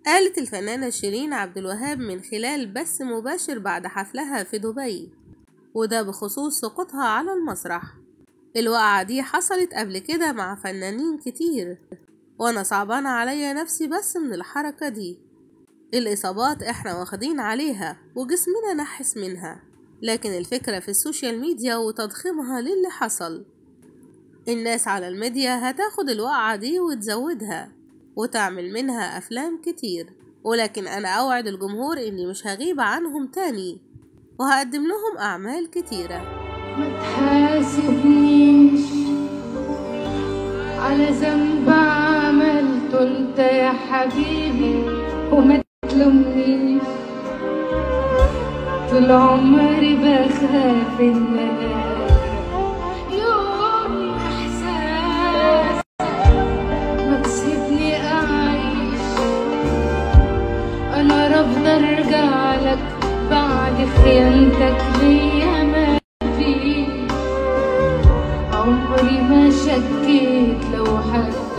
قالت الفنانة شيرين عبد الوهاب من خلال بث مباشر بعد حفلها في دبي وده بخصوص سقوطها على المسرح الوقعة دي حصلت قبل كده مع فنانين كتير وانا صعبانة عليا نفسي بس من الحركة دي الإصابات احنا واخدين عليها وجسمنا نحس منها لكن الفكرة في السوشيال ميديا وتضخيمها للي حصل الناس على الميديا هتاخد الوقعة دي وتزودها وتعمل منها أفلام كتير ولكن أنا أوعد الجمهور إني مش هغيب عنهم تاني وهقدم لهم أعمال كتيرة ما تحاسبنيش على ذنب عملته انت يا حبيبي وما تلومنيش طول عمري بخاف ان انا يوم احساس ما تسيبني اعيش انا رافضه ارجع لك بعد خيانتك ليا ما فيش عمري ما شكيت لو حد